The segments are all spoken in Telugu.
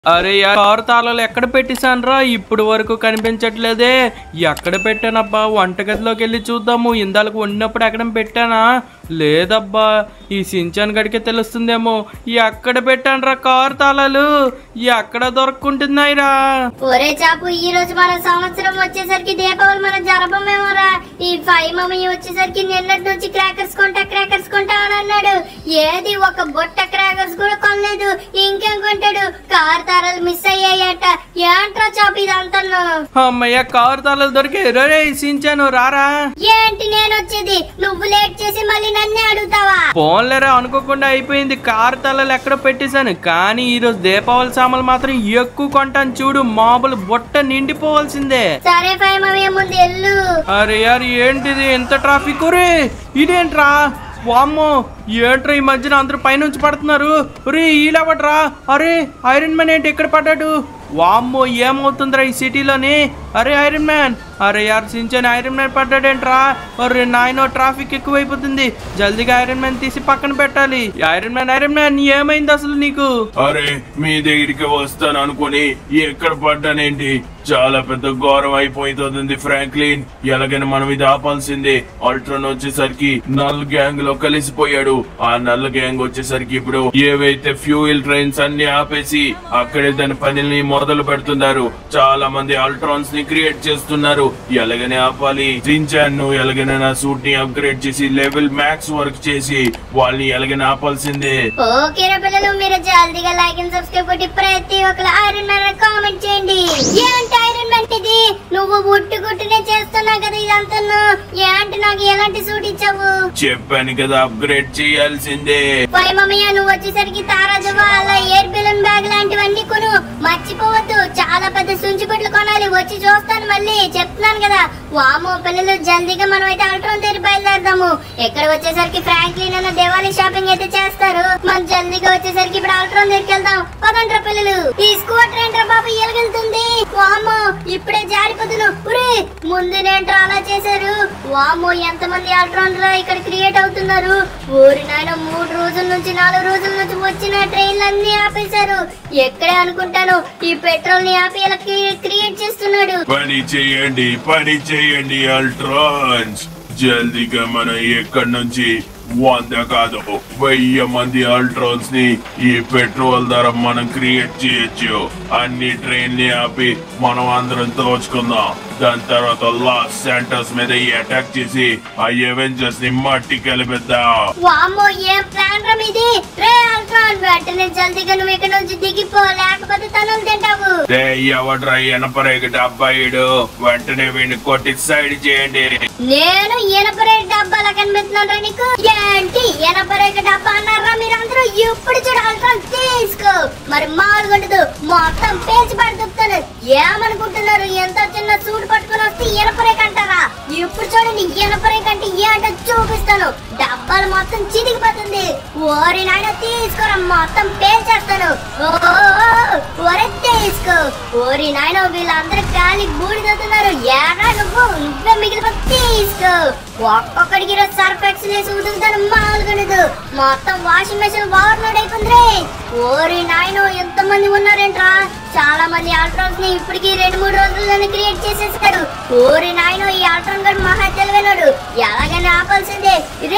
అరే యా కారు తాళాలు ఎక్కడ పెట్టేశానరా ఇప్పుడు వరకు కనిపించట్లేదే ఎక్కడ పెట్టానబ్బా వంటగదిలోకి వెళ్ళి చూద్దాము ఇందాలకు వండినప్పుడు ఎక్కడ పెట్టానా లేదబ్బా ఈ సించాన్ గడికే తెలుస్తుందేమో ఎక్కడ పెట్టానురా కారు తాళాలు ఎక్కడ దొరుకుంటున్నాయిరా ఒరే చాపు ఈ రోజు మన సంవత్సరం వచ్చేసరికి దీపావళి మనం జరపమేమోరా ఈ ఫైవ్ మమ్మీ వచ్చేసరికి నిన్నటి నుంచి క్రాకర్స్ కొంటా క్రాకర్స్ కొంటా అని అన్నాడు ఏది ఒక బొట్ట క్రాకర్స్ కూడా కొనలేదు ఇంకేం కొంటాడు కార్ తారాలు మిస్ అయ్యాయట ఏంట్రా చాపు ఇదంతా అమ్మయ్య కారు తాళాలు దొరికే రే సించాను రారా ఏంటి నేను వచ్చేది నువ్వు లేట్ చేసి మళ్ళీ నన్నే అడుగుతావా ఫోన్లేరా అనుకోకుండా అయిపోయింది కారు తలలు ఎక్కడ పెట్టేశాను కానీ ఈరోజు దీపావళి సామాన్లు మాత్రం ఎక్కువ కొంటాను చూడు మామూలు బుట్ట నిండిపోవాల్సిందే సరే ఫైవ్ మమ్మీ ముందు ఎల్లు అరే యార్ ఏంటిది ఎంత ట్రాఫిక్ రే ఇదేంట్రా వామ్మో ఏంట్రా ఈ మధ్యన అందరూ పైనుంచి పడుతున్నారు రే ఈలవట్రా అరే ఐరన్ మ్యాన్ ఏంటి ఎక్కడ పడ్డాడు వామ్మో ఏమవుతుందిరా ఈ సిటీలోని అరే ఐరన్ మ్యాన్ అరే యార్ సించని ఐరన్ మ్యాన్ పడ్డాడేంట్రా అరే నాయనో ట్రాఫిక్ ఎక్కువైపోతుంది జల్దీగా ఐరన్ మ్యాన్ తీసి పక్కన పెట్టాలి ఐరన్ మ్యాన్ ఐరన్ మ్యాన్ ఏమైంది అసలు నీకు అరే మీ దగ్గరికి వస్తాను అనుకుని ఎక్కడ పడ్డానేంటి చాలా పెద్ద ఘోరం అయిపోతుంది ఫ్రాంక్లిన్ ఎలాగైనా మనం ఇది ఆపాల్సిందే అల్ట్రాన్ వచ్చేసరికి నల్ గ్యాంగ్ లో కలిసిపోయాడు ఆ నల్ల గ్యాంగ్ వచ్చేసరికి ఇప్పుడు ఏవైతే ఫ్యూయల్ ట్రైన్స్ అన్ని ఆపేసి అక్కడే దాని పనిని మొదలు పెడుతున్నారు చాలా మంది అల్ట్రాన్స్ ని క్రియేట్ చేస్తున్నారు ఎలాగనే ఆపాలి జించాన్ ను ఎలాగైనా నా సూట్ ని అప్గ్రేడ్ చేసి లెవెల్ మ్యాక్స్ వర్క్ చేసి వాళ్ళని ఎలాగైనా ఆపాల్సిందే ఓకే రా పిల్లలు మీరు జల్దీగా లైక్ అండ్ సబ్స్క్రైబ్ కొట్టి ప్రతి ఒక్కరు ఐరన్ మ్యాన్ అని కామెంట్ చేయండి ఏంటి ఐరన్ మ్యాన్ ఇది నువ్వు ఉట్టు గుట్టునే చేస్తున్నావు కదా ఇదంతా ఏంటి నాకు ఎలాంటి సూట్ ఇచ్చావు చెప్పాను కదా అప్గ్రేడ్ చేయాల్సిందే పై మమ్మయ్య నువ్వు వచ్చేసరికి తారాజువా అలా ఎయిర్ బెలూన్ బ్యాగ్ లాంటివన్నీ కొను మర్చిపోవద్దు చాలా పెద్ద సుంచి బుట్లు కొనాలి వచ్చి చూస్తాను మళ్ళీ చెప్తున్నాను కదా వామో పిల్లలు జల్దీగా మనం అయితే అల్ట్రాన్ దగ్గర బయలుదేరదాము ఎక్కడ వచ్చేసరికి ఫ్రాంక్లిన్ అన్న దేవాలి షాపింగ్ అయితే చేస్తారు మనం జల్దీగా వచ్చేసరికి ఇప్పుడు అల్ట్రాన్ దగ్గరికి వెళ్దాం పదండ్రా పిల్లలు ఈ స్కూటర్ ఏంట్రా బాబు ఎలగెళ్తుంది వామో ఇప్పుడే జారిపోతును ఉరే ముందునేంట్రా అలా చేశారు వామో ఎంతమంది అల్ట్రాన్ రా ఇక్కడ క్రియేట్ అవుతున్నారు ఊరి నాయన మూడు రోజుల నుంచి నాలుగు రోజుల నుంచి వచ్చిన ట్రైన్లు అన్ని ఆపేశారు ఎక్కడే అనుకుంటాను ఈ పెట్రోల్ ని ఆపి ఇలా క్రియేట్ చేస్తున్నాడు పని చేయండి పని చేయండి అల్ట్రాన్స్ జల్దీగా మనం ఎక్కడి నుంచి వంద కాదు వెయ్యి మంది అల్ట్రాన్స్ ని ఈ పెట్రోల్ ధర మనం క్రియేట్ చేయొచ్చు అన్ని ట్రైన్ ని ఆపి మనం అందరం దోచుకుందాం దాని తర్వాత లాస్ సెంటర్స్ మీద అటాక్ చేసి ఆ ఎవెంజర్స్ ని మట్టి కలిపిద్దాం వామ్మో ఏం ప్లాన్ రా ఇది రే అల్ట్రాన్ వెంటనే జల్దీగా నువ్వు ఇక్కడ నుంచి దిగిపో లేకపోతే తనులు తింటావు రే ఎవడ్రా ఎనపరేగ డబ్బాయిడు వెంటనే వీడిని కొట్టి సైడ్ చేయండి నేను ఎనపరేక డబ్బాలా కనిపిస్తున్నాను నీకు ఏంటి ఎనపరేక డబ్బా అన్నారా మీరందరూ ఇప్పుడు చూడు అల్ట్రాన్ తీసుకో మరి మామూలుగా ఉండదు మొత్తం పేచి పడుతాను ఏమనుకుంటున్నారు ఎంత చిన్న సూట్ పట్టుకొని వస్తే ఎనపరేక అంటారా ఇప్పుడు చూడండి ఎనపరేక అంటే ఏంటో చూపిస్తాను డబ్బాలు మొత్తం చిరిగిపోతుంది ఓరి నాయన తీసుకోరా మొత్తం పేల్చేస్తాను ఓ, ఓ, ఓ, ఒరే తీసుకో ఓరి నాయన వీళ్ళందరూ ఖాళీ బూడిదవుతున్నారు ఏరా నువ్వు నువ్వే మిగిలిపో తీసుకో ఒక్కొక్కడికి ఈరోజు సర్ఫ్ ఎక్సెల్ వేసి ఉదుకుతాను మామూలుగా ఉండదు మొత్తం వాషింగ్ మెషిన్ ఓవర్లోడ్ అయిపోయింది రే ఓరి నాయన ఎంత మంది ఉన్నారేంట్రా చాలా మంది ఆల్ట్రాన్స్ ని ఇప్పటికి రెండు మూడు రోజుల్లోనే క్రియేట్ చేసేసాడు ఓరి నాయన ఈ ఆల్ట్రాన్ గడు మహా తెలివైనడు ఎలాగైనా ఆపాల్సిందే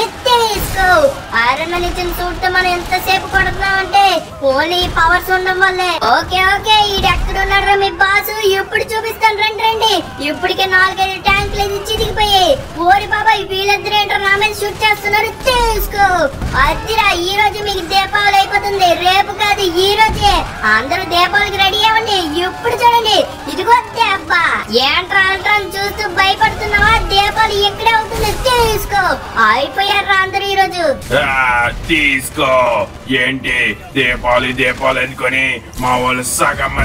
తీసుకో ఐరన్ మ్యాన్ ఇచ్చిన సూట్ తో మనం ఎంతసేపు కొడుతున్నాం అంటే ఓన్లీ పవర్స్ ఉండడం వల్లే ఓకే ఓకే ఈ ఎక్కడ ఉన్నాడు మీ బాసు ఇప్పుడు చూపిస్తాను రండి రండి ఇప్పటికే నాలుగైదు ట్యాంకులు ఇది చిరిగిపోయాయి ఓరి బాబాయ్ వీళ్ళిద్దరు ఏంటో నా మీద షూట్ చేస్తున్నారు తీసుకో అదిరా ఈ రోజు మీకు దీపావళి అయిపోతుంది రేపు కాదు ఈ రోజే అందరూ దీపావళికి రెడీ అవ్వండి ఇప్పుడు చూడండి ఇదిగో దెబ్బ ఏంట్రా అల్ట్రాన్ చూస్తూ భయపడుతున్నావా దీపావళి ఎక్కడే అవుతుంది తీసుకో అయిపోయారు అందరూ ఈ రోజు ఆ, తీసుకో ఏంటి దీపావళి దీపావళి అనుకొని మా వాళ్ళు సగం మందిని కొట్టి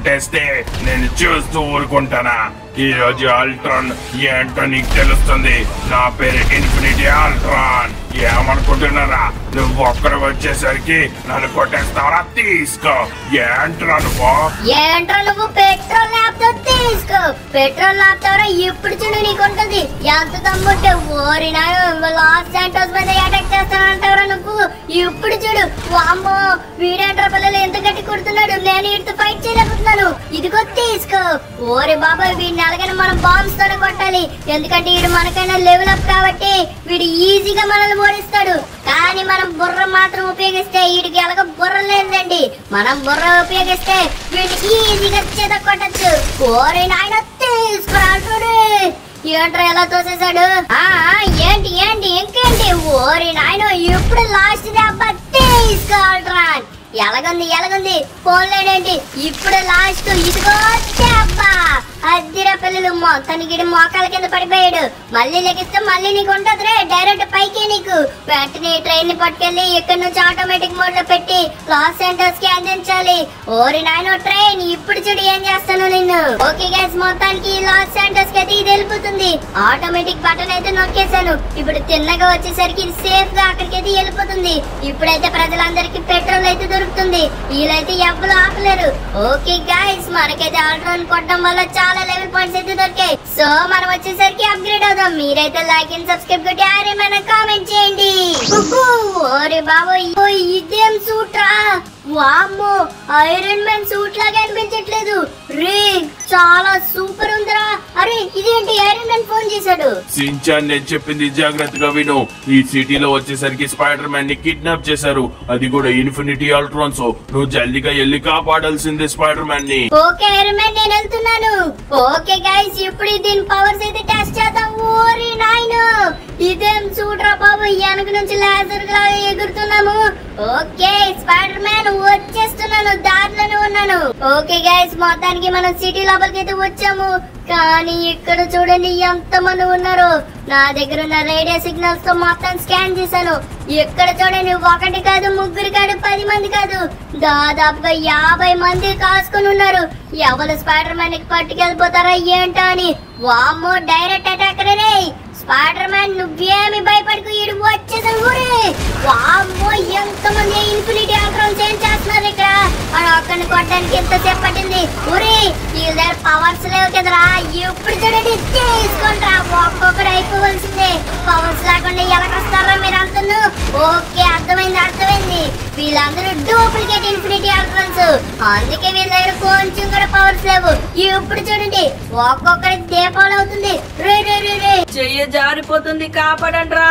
కొట్టేస్తే నేను చూస్తూ ఊరుకుంటానా ఈ రోజు అల్ట్రాన్ ఏంటో నీకు తెలుస్తుంది నా పేరు ఇన్ఫినిటీ అల్ట్రాన్ ఏమనుకుంటున్నారా నువ్వు ఒక్కడు వచ్చేసరికి నన్ను కొట్టేస్తావరా తీసుకో ఏంట్రా నువ్వు ఏంట్రా నువ్వు పెట్రోల్ ఆపుతావు తీసుకో పెట్రోల్ ఆపుతావరా ఇప్పుడు చూడు నీకు ఉంటుంది ఎంత దమ్ముంటే ఓరినా లాస్ శాంటోస్ మీద అటాక్ చేస్తానంటావరా నువ్వు ఇప్పుడు చూడు వామ్మో వీడేంట్రా పిల్లలు ఎంత గట్టి కొడుతున్నాడు నేను వీటితో ఫైట్ చేయలేకపోతున్నాను ఇదిగో తీసుకో ఓరి బాబాయ్ వీడిని అలాగని మనం బాంబ్స్ తోనే కొట్టాలి ఎందుకంటే వీడు మనకైనా లెవెల్ అప్ కాబట్టి వీడు ఈజీగా మనల్ని ఓడిస్తాడు కానీ మనం బుర్ర మాత్రం ఉపయోగిస్తే వీడికి ఎలాగ బుర్ర లేదండి మనం బుర్ర ఉపయోగిస్తే వీడికి ఈజీగా చేత కొట్టచ్చు ఓరే నాయన తీసుకురాడు ఏంట్రా ఎలా తోసేశాడు ఆ ఆ, ఏంటి ఏంటి ఇంకేంటి ఓరి నాయన ఇప్పుడు లాస్ట్ దెబ్బ తీసుకోవాలరా ఎలాగుంది ఎలాగుంది పోలేడేంటి ఇప్పుడు లాస్ట్ ఇదిగో దెబ్బ అద్దిరా పిల్లలు మొత్తానికి ఈడు మోకాల కింద పడిపోయాడు మళ్ళీ లెగిస్తే మళ్ళీ నీకు ఉంటది రే డైరెక్ట్ పైకి నీకు వెంటనే ట్రైన్ ని పట్టుకెళ్ళి ఇక్కడ నుంచి ఆటోమేటిక్ మోడ్ లో పెట్టి లాస్ సెంటర్స్ కి అందించాలి ఓరి నాయన ట్రైన్ ఇప్పుడు చూడు ఏం చేస్తాను నిన్ను ఓకే గ్యాస్ మొత్తానికి లాస్ సెంటర్స్ కి అయితే ఇది వెళ్ళిపోతుంది ఆటోమేటిక్ బటన్ అయితే నొక్కేశాను ఇప్పుడు తిన్నగా వచ్చేసరికి ఇది సేఫ్ గా అక్కడికి అయితే వెళ్ళిపోతుంది ఇప్పుడైతే ప్రజలందరికీ పెట్రోల్ అయితే దొరుకుతుంది వీళ్ళైతే ఎవ్వరు ఆపలేరు ఓకే గాయస్ మనకైతే ఆల్ట్రాన్ కొట్టడం వల్ల చాలా లెవెల్ పాయింట్స్ అయితే దొరికాయి సో మనం వచ్చేసరికి అప్గ్రేడ్ అవుదాం మీరైతే లైక్ అండ్ సబ్స్క్రైబ్ కొట్టి ఆరేమైనా కామెంట్ చేయండి ఉహు, ఓరే బాబోయ్ ఓ, ఇదేం సూట్రా వామ్మో ఐరన్ మ్యాన్ సూట్ లాగా అనిపించట్లేదు రే చాలా సూపర్ ఉందిరా అరే ఇదేంటి ఐరన్ మ్యాన్ ఫోన్ చేశాడు సించాన్ నేను చెప్పింది జాగ్రత్తగా విను ఈ సిటీలో వచ్చేసరికి స్పైడర్ మ్యాన్ ని కిడ్నాప్ చేశారు అది కూడా ఇన్ఫినిటీ అల్ట్రాన్స్ నువ్వు జల్దిగా వెళ్ళి కాపాడాల్సిందే స్పైడర్ మ్యాన్ ని ఓకే ఐరన్ మ్యాన్ నేను వెళ్తున్నాను ఓకే గైస్ ఇప్పుడు దీని పవర్స్ అయితే టెస్ట్ చేద్దాం ఓరి నాయన ఇదేం చూడరా బాబు వెనక నుంచి లేజర్ గా ఎగురుతున్నాము ఓకే స్పైడర్ మ్యాన్ వచ్చేస్తున్నాను దారిలోనే ఉన్నాను ఓకే గైస్ మొత్తానికి మనం సిటీ లోపలికి అయితే వచ్చాము కానీ ఇక్కడ చూడండి ఎంత మంది ఉన్నారు నా దగ్గర ఉన్న రేడియో సిగ్నల్స్ తో మొత్తం స్కాన్ చేశాను ఇక్కడ చూడండి ఒకటి కాదు ముగ్గురు కాదు పది మంది కాదు దాదాపుగా యాభై మంది కాసుకుని ఉన్నారు ఎవరు స్పైడర్ మ్యాన్ కి పట్టుకెళ్ళిపోతారా ఏంటో అని వామ్మో డైరెక్ట్ అటాక్ రే స్పైడర్ మ్యాన్ నువ్వేమి భయపడకు ఇడు వచ్చేసాను ఊరే వామ్మో ఎంత మంది ఇన్ఫినిటీ ఆల్ట్రాన్స్ ఏం చేస్తున్నారు ఇక్కడ మనం ఒక్కడిని కొట్టడానికి ఎంతసేపు పట్టింది ఊరే వీళ్ళ దగ్గర పవర్స్ లేవు కదరా ఇప్పుడు చూడండి తీసుకుంటారా ఒక్కొక్కడు అయిపోవలసిందే పవర్స్ లేకుండా ఎలా వస్తారా మీరు అంటున్నారు ఓకే అర్థమైంది అర్థమైంది వీళ్ళందరూ డూప్లికేట్ ఇన్ఫినిటీ ఆల్ట్రాన్స్ అందుకే వీళ్ళ దగ్గర కొంచెం కూడా పవర్స్ లేవు ఇప్పుడు చూడండి ఒక్కొక్కడికి దీపావళి అవుతుంది రే రే రే రే చెయ్యి జారిపోతుంది కాపాడండ్రా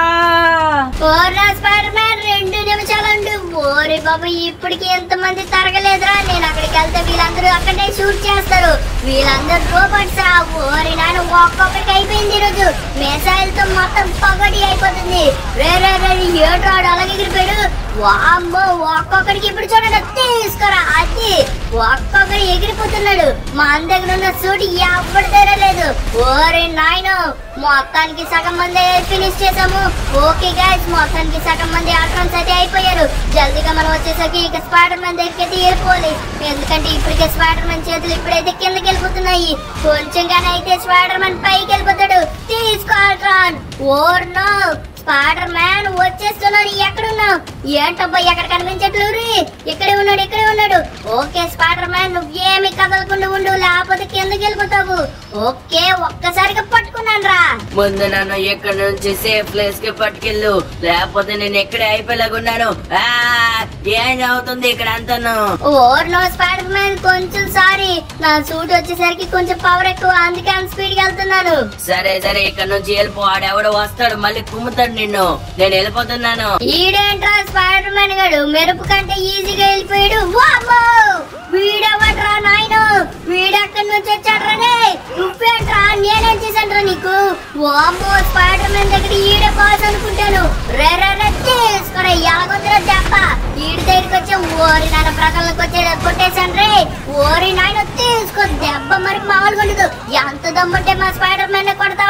ఓర్రా స్పైడర్ మ్యాన్ రెండు నిమిషాలండు ఓరే బాబు ఇప్పటికి ఎంత మంది తరగలేదురా నేను అక్కడికి వెళ్తే వీళ్ళందరూ అక్కడే షూట్ చేస్తారు వీళ్ళందరూ రోబోట్స్ రా ఓరి నాన్న ఒక్కొక్కరికి అయిపోయింది ఈరోజు మిసైల్ తో మొత్తం పగడి అయిపోతుంది రే రే రే ఏడు రాడు అలాగే ఎగిరిపోయాడు వామ్మో ఒక్కొక్కడికి ఇప్పుడు చూడండి తీసుకురా అది ఒక్కొక్కడు ఎగిరిపోతున్నాడు మా దగ్గర ఉన్న సూట్ ఎవరి దగ్గర లేదు ఓరే నాయనో మొత్తానికి సగం మంది ఫినిష్ చేసాము ఓకే గైస్ మొత్తానికి సగం మంది ఆల్ట్రాన్స్ అయితే అయిపోయారు జల్దీగా మనం వచ్చేసరికి ఇక స్పైడర్ మ్యాన్ దగ్గరికి అయితే వెళ్ళిపోవాలి ఎందుకంటే ఇప్పటికే స్పైడర్ మ్యాన్ చేతులు ఇప్పుడైతే కిందకి వెళ్ళిపోతున్నాయి కొంచెంగానే అయితే స్పైడర్ మ్యాన్ పైకి వెళ్ళిపోతాడు తీసుకో Ultron oh no Spiderman వచ్చేస్తున్నాడు ఎక్కడున్నావు ఏంటబ్బా ఎక్కడ కనిపించట్లేదు రీ ఇక్కడే ఉన్నాడు ఇక్కడే ఉన్నాడు ఓకే స్పైడర్ మ్యాన్ నువ్వేమి కదలకుండా ఉండు లేకపోతే కిందకి వెళ్ళిపోతావు ఓకే ఒక్కసారిగా పట్టుకున్నాను రా ముందు నన్ను ఇక్కడ నుంచి సేఫ్ ప్లేస్ కి పట్టుకెళ్ళు లేకపోతే నేను ఎక్కడే అయిపోయేలాగున్నాను ఆ, ఏం అవుతుంది ఇక్కడ అంతాను ఓర్ నో స్పైడర్ మ్యాన్ కొంచెం సారీ నా సూట్ వచ్చేసరికి కొంచెం పవర్ ఎక్కువ అందుకే అంత స్పీడ్ గా వెళ్తున్నాను సరే సరే ఇక్కడ నుంచి వెళ్ళిపో ఆడెవడో వస్తాడు మళ్ళీ కుమ్ముతాడు నిన్ను నేను వెళ్ళిపోతున్నాను ఈడేంట్రా స్పైడర్ మ్యాన్ గాడు మెరుపు కంటే ఈజీగా వెళ్ళిపోయాడు వామ్మో వీడెవడ్రా నాయన వీడెక్కడి నుంచి వచ్చాడ్రా రే నువ్వేంట్రా నేనేం చేశానురా నీకు వామ్మో స్పైడర్ మ్యాన్ దగ్గర ఈడే బాస్ అనుకుంటాను రే రే రే తీసుకురా ఎలాగొందిరా దెబ్బ ఈడి దగ్గరికి వచ్చి ఓరి నాయన ప్రకల్లోకి వచ్చే కొట్టేశాను రే ఓరి నాయన తీసుకో దెబ్బ మరి మామూలుగా ఉండదు ఎంత దమ్ముంటే మా స్పైడర్ మ్యాన్ కొడతావు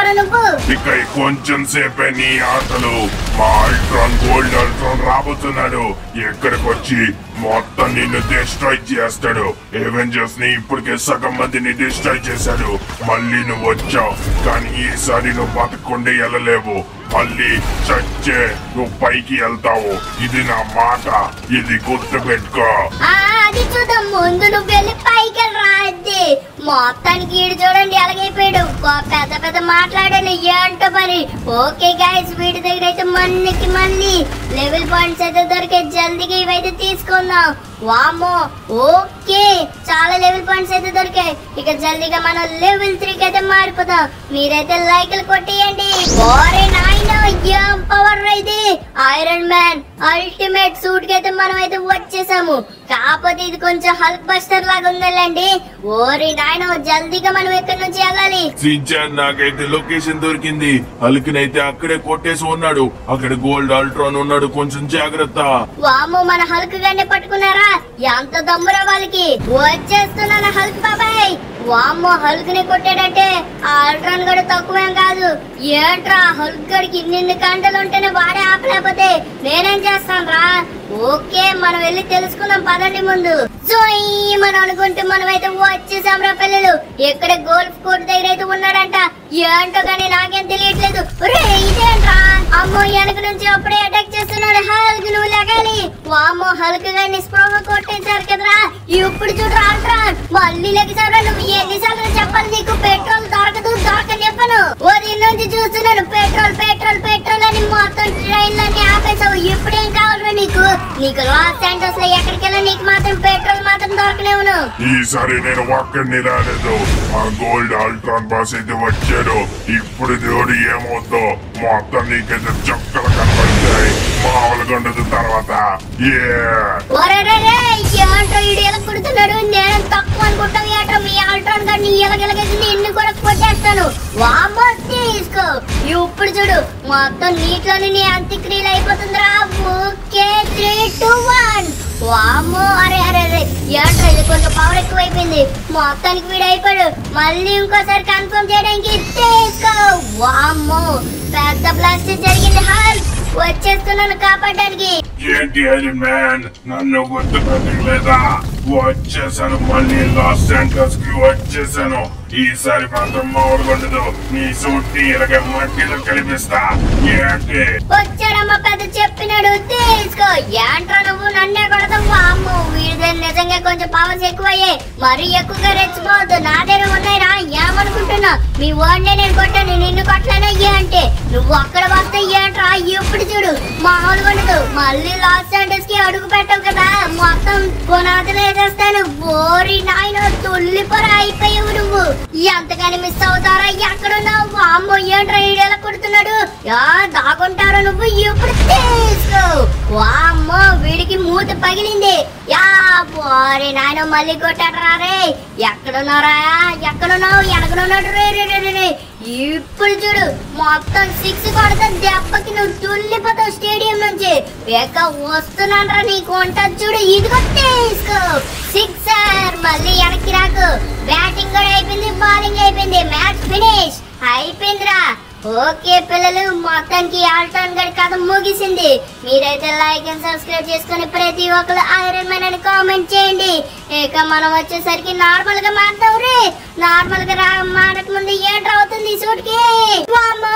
అనుకుంటున్నారా నువ్వు ఇక ఈ కొంచెం సేపే నీ ఆటలు మా అల్ట్రాన్ గోల్డ్ అల్ట్రాన్ రాబోతున్నాడు ఎక్కడికి వచ్చి మొత్తం నిన్ను డిస్ట్రాయ్ చేస్తాడు ఎవెంజర్స్ ని ఇప్పటికే సగం మందిని డిస్ట్రాయ్ చేశాడు మళ్ళీ నువ్వు వచ్చావు కానీ ఈసారి నువ్వు బతకుండా వెళ్ళలేవు మళ్ళీ చచ్చే నువ్వు పైకి వెళ్తావు ఇది నా మాట ఇది గుర్తు పెట్టుకో ఆ, అది చూద్దాం ముందు నువ్వు వెళ్ళి పైకి వెళ్ళరా అది మొత్తానికి ఈడు చూడండి ఎలాగైపోయాడు గొ- పెద్ద పెద్ద మాట్లాడాలి ఏంటో మరి ఓకే గాయస్ వీడి దగ్గర అయితే మన్నికి మళ్ళీ లెవెల్ పాయింట్స్ అయితే దొరికే జల్దీగా ఇవైతే తీసుకుందాం వామో ఓకే చాలా లెవెల్ పాయింట్స్ అయితే దొరికాయి ఇక జల్దీగా మనం లెవెల్ త్రీకి అయితే మారిపోదాం మీరైతే లైకులు కొట్టేయండి ఓరే నాయన ఏం పవర్ ఇది ఐరన్ మ్యాన్ అల్టిమేట్ సూట్ కి అయితే మనం అయితే వచ్చేసాము కాకపోతే ఇది కొంచెం హల్క్ బస్టర్ లాగా ఉందండి ఓరి నాయన జల్దీగా మనం ఎక్కడి నుంచి వెళ్ళాలి సించాన్ నాకైతే లొకేషన్ దొరికింది అలికినైతే అక్కడే కొట్టేసి ఉన్నాడు అక్కడ గోల్డ్ అల్ట్రాన్ ఉన్నాడు కొంచెం జాగ్రత్త వాము మన హల్క్ గానే పట్టుకున్నారా ఎంత దమ్మురా వాళ్ళకి వచ్చేస్తున్నాను హల్క్ బాబాయ్ వామ్మో హల్క్ ని కొట్టాడంటే ఆ అల్ట్రాన్ గడు తక్కువేం కాదు ఏంట్రా హల్క్ గడికి ఇన్ని గంటలు ఉంటేనే వాడే ఆపలేకపోతే నేనేం చేస్తాను రా ఓకే మనం వెళ్ళి తెలుసుకుందాం పదండి ముందు జోయ్ మనం అనుకుంటూ మనం అయితే వచ్చేసాం రా పిల్లలు ఎక్కడ గోల్ఫ్ కోర్ట్ దగ్గర అయితే ఉన్నాడంట ఏంటో కానీ నాకేం తెలియట్లేదు రే ఇదేంట్రా అమ్మో వెనక నుంచి అప్పుడే అటాక్ చేస్తున్నాడు హల్క్ నువ్వు లగాలి వామ్మో హల్క్ గాని స్ప్రోగా కొట్టేశారు కదరా ఇప్పుడు చూడు రాట్రా మళ్ళీ లెగిసారా నువ్వు ఎన్నిసార్లు చెప్పాలి నీకు పెట్రోల్ దొరకదు దొరకనివ్వను ఉదయం నుంచి చూస్తున్నాను పెట్రోల్ పెట్రోల్ పెట్రోల్ అని మొత్తం ట్రైన్లన్నీ ఆపేసావు ఇప్పుడేం కావాలరా నీకు నీకు లాస్ ఏంజల్స్ లో ఎక్కడికి వెళ్ళా నీకు మాత్రం పెట్రోల్ మాత్రం దొరకలేవును ఈసారి నేను ఒక్కడిని రాలేదు ఆ గోల్డ్ అల్ట్రాన్ బాస్ అయితే వచ్చాడు ఇప్పుడు దేవుడు ఏమవుద్దో మొత్తం నీకైతే చక్కలు కనబడతాయి మామూలుగా ఉండదు తర్వాత Yeah! ఒరేరేరే, ఏంట్రా ఈడు ఇలా కొడుతున్నాడు నేను తక్కువ అనుకుంటావు ఏంట్రా మీ ఆల్ట్రాన్ గారిని ఇలాగెలగేసి నిన్ను కూడా కొట్టేస్తాను వామ్మో తీసుకో ఇప్పుడు చూడు మొత్తం నీటిలోని నీ అంత్యక్రియలు అయిపోతుందిరా ఓకే త్రీ టూ వన్ వామ్మో అరే అరే అరే ఏంట్రా ఇది కొంచెం పవర్ ఎక్కువైపోయింది మొత్తానికి వీడు అయిపోయాడు మళ్ళీ ఇంకోసారి కన్ఫర్మ్ చేయడానికి తీసుకో వామ్మో పెద్ద బ్లాస్ట్ జరిగింది హాల్ వచ్చేస్తున్నాను కాపాడడానికి ఏంటి ఐరన్ మ్యాన్ నన్ను గుర్తుపెట్టలేదా వచ్చేసాను మళ్ళీ లాస్ సెంటర్స్ కి వచ్చేసాను ఈసారి మాత్రం మామూలుగా ఉండదు నీ సూట్ ని ఇలాగే మట్టిలో కలిపిస్తా ఏంటి వచ్చాడమ్మ పెద్ద చెప్పినాడు తీసుకో ఏంట్రా నువ్వు నన్నే కొడతావు అమ్ము వీడిదే నిజంగా కొంచెం పవర్స్ ఎక్కువయ్యే మరీ ఎక్కువగా రెచ్చిపోవద్దు నా దగ్గర ఉన్నాయిరా ఏమనుకుంటున్నా మీ ఓన్లే నేను కొట్టాను నిన్ను కొట్టలేనయ్యే అంటే నువ్వు అక్కడ వస్తే ఏంట్రా ఇప్పుడు చూడు మామూలుగా ఉండదు మళ్ళీ లాస్ ఏంజల్స్ కి అడుగు పెట్టవు కదా మొత్తం పునాదులు వేసేస్తాను ఓరి నాయన తొల్లిపొర అయిపోయావు నువ్వు ఎంతగాని మిస్ అవుతారా ఎక్కడున్నావు అమ్మో ఏంట్రా ఈడేలా కొడుతున్నాడు యా దాగుంటారు నువ్వు ఇప్పుడు తీసుకో వామ్మో వీడికి మూత పగిలింది యా పోరే నాయన మళ్ళీ కొట్టాడు రా రే ఎక్కడున్నారా ఎక్కడున్నావు ఎనకడున్నాడు రే రే రే రే రే ఇప్పుడు చూడు మొత్తం సిక్స్ కొడతా దెబ్బకి నువ్వు తుల్లిపోతావు స్టేడియం నుంచి ఇక వస్తున్నానరా నీకు ఉంటుంది చూడు ఇదిగో తీసుకో సిక్సర్ మళ్ళీ వెనక్కి రాకు బ్యాటింగ్ కూడా అయిపోయింది బౌలింగ్ అయిపోయింది మ్యాచ్ ఫినిష్ అయిపోయిందిరా ఓకే పిల్లలు మొత్తానికి ఆల్టోన్ గడి కథ ముగిసింది మీరైతే లైక్ అండ్ సబ్స్క్రైబ్ చేసుకుని ప్రతి ఒక్కరు ఐరన్ మ్యాన్ అని కామెంట్ చేయండి ఇక మనం వచ్చేసరికి నార్మల్ గా మారుతాం రే నార్మల్ గా రా మారక ముందు ఏంట్రా అవుతుంది ఈ సూట్ కి వామ్మో!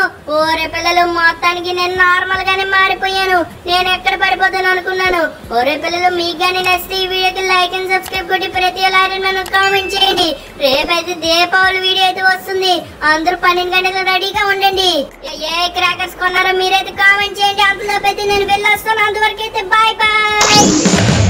ఓరే పిల్లలు మొత్తానికి నేను నార్మల్ గానే మారిపోయాను నేను ఎక్కడ పడిపోతాను అనుకున్నాను ఓరే పిల్లలు మీకు గానీ నచ్చితే ఈ వీడియోకి లైక్ అండ్ సబ్స్క్రైబ్ కొట్టి ప్రతి ఐరన్ మ్యాన్ కామెంట్ చేయండి రేపైతే దీపావళి వీడియో అయితే వస్తుంది అందరూ పన్నెండు గంటలు రెడీగా ఉండండి ఏ- ఏ క్రాకర్స్ కొన్నారో మీరైతే కామెంట్ చేయండి అంతలోపు అయితే నేను వెళ్ళొస్తాను అంతవరకు అయితే బాయ్ బాయ్